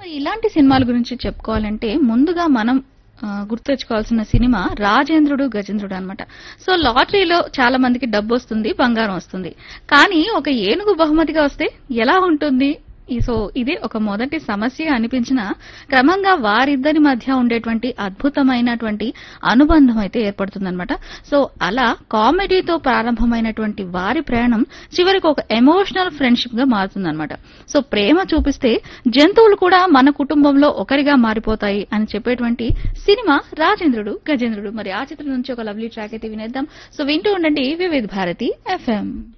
ఇలాంటి సినిమాల గురించి చెప్పుకోవాలంటే ముందుగా మనం ఆ, గుర్తుతెచ్చుకోవాల్సిన సినిమా రాజేంద్రుడు గజేంద్రుడు అన్నమాట సో లాటరీలో చాలా మందికి డబ్బు వస్తుంది బంగారం వస్తుంది కానీ ఒక ఏనుగు బహుమతిగా వస్తే ఎలా ఉంటుంది ఈ- సో ఇదే ఒక మొదటి సమస్య అనిపించిన క్రమంగా వారిద్దరి మధ్య ఉండేటువంటి అద్భుతమైనటువంటి అనుబంధం అయితే ఏర్పడుతుందన్నమాట సో అలా కామెడీతో ప్రారంభమైనటువంటి వారి ప్రయాణం చివరికి ఒక ఎమోషనల్ ఫ్రెండ్షిప్ గా మారుతుందన్నమాట సో ప్రేమ చూపిస్తే జంతువులు కూడా మన కుటుంబంలో ఒకరిగా మారిపోతాయి అని చెప్పేటువంటి సినిమా రాజేంద్రుడు గజేంద్రుడు మరి ఆ చిత్రం నుంచి ఒక లవ్లీ ట్రాక్ అయితే వినేద్దాం సో వింటూ ఉండండి వివిధ భారతి ఎఫ్ఎం